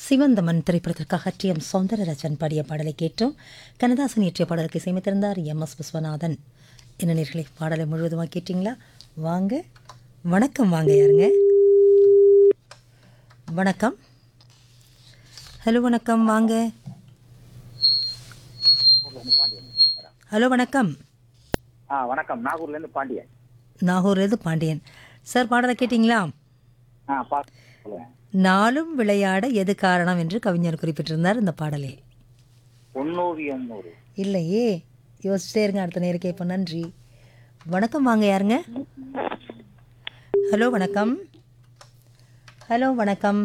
சிவந்தமன் திரைப்படத்திற்காக D M Soundararajan பாடிய பாடலை கேட்டோம் கண்ணதாசன் இயற்றிய பாடலுக்கு இசையமைத்திருந்தார் எம் எஸ் விஸ்வநாதன் என்ன நேர்களை பாடலை முழுவதுமாக கேட்டிங்களா வாங்க வணக்கம் வாங்க யாருங்க வணக்கம் ஹலோ வணக்கம் வாங்க ஹலோ வணக்கம் ஆ வணக்கம் நாகூர்லேருந்து பாண்டியன் நாகூர்லேருந்து பாண்டியன் சார் பாடலை கேட்டிங்களா ஆ பா சொல்லுங்க நாளும் விளையாட எது காரணம் என்று கவிஞர் குறிப்பிட்டிருந்தார் இந்த பாடலே பொன்னோவியம் ஒரு இல்லையே யோசிச்சிட்டே இருங்க அடுத்த நேரம் இப்போ நன்றி வணக்கம் வாங்க யாருங்க ஹலோ வணக்கம் ஹலோ வணக்கம்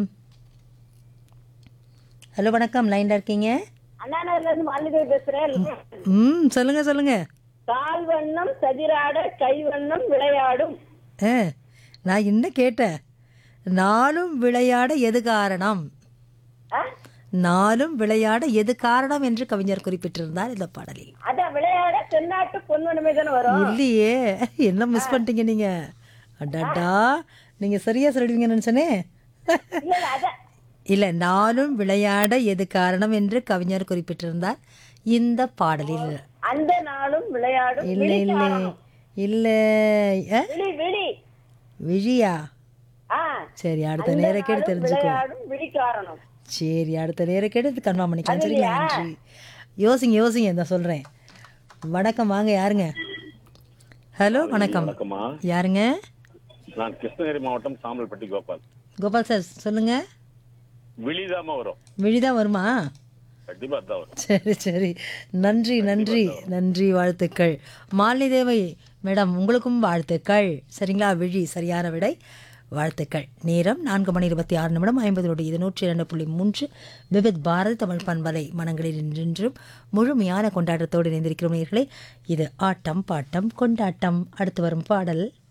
ஹலோ வணக்கம் லைனில் இருக்கீங்க அண்ணா நகர்ல இருந்து மல்லிகை பேசுறேன் ம் சொல்லுங்க சொல்லுங்க கால் வண்ணம் சதிராட கை வண்ணம் விளையாடும் ஆ நான் என்ன கேட்டேன் நாளும் விளையாட எது காரணம் ஆ? நாளும் விளையாட எது காரணம் என்று கவிஞர் குறிப்பிட்டிருந்தார் இந்த பாடலில் அதான் விளையாட தென்னாட்டு பொன்வனமே தானே வரும் இல்லையே என்ன மிஸ் பண்ணிட்டீங்க நீங்க அடடா நீங்க சரியா சொல்லிடுவீங்க நினைச்சனே இல்ல இல்ல அதான் இல்ல நாளும் விளையாட எது காரணம் என்று கவிஞர் குறிப்பிட்டிருந்தார் இந்த பாடலில் அந்த நாளும் விளையாடும் இல்ல விழி இல்ல காரணம். இல்ல அ? விழி விழி விழியா ஆ சரி அடுத்த அந்த நேரம் கேட்டு நாளும் தெரிஞ்சுக்கோ விளையாடும் விழி காரணம் சரி அடுத்த நேரம் கேட்டு கன்ஃபார்ம் பண்ணிக்கலாம் சரிங்களா நன்றி யோசிங்க யோசிங்க இந்த சொல்றேன் வணக்கம் வாங்க யாருங்க ஹலோ வணக்கம் வணக்கம்மா யாருங்க நான் கிருஷ்ணகிரி மாவட்டம் சாம்பல்பட்டி கோபால் கோபால் சார் சொல்லுங்க விழிதாம வரும் விழிதான் வருமா கண்டிப்பா தான் வரும் சரி சரி நன்றி நன்றி நன்றி வாழ்த்துக்கள் மாலினி தேவை மேடம் உங்களுக்கும் வாழ்த்துக்கள் சரிங்களா விழி சரியான விடை வாழ்த்துக்கள் நேரம் நான்கு மணி இருபத்தி ஆறு நிமிடம் ஐம்பது நொடி இது நூற்றி இரண்டு புள்ளி மூன்று விவித் பாரதி தமிழ் பண்பலை மனங்களில் நின்றும் முழுமையான கொண்டாட்டத்தோடு இணைந்திருக்கிறோம் நேர்களே இது ஆட்டம் பாட்டம் கொண்டாட்டம் அடுத்து வரும் பாடல்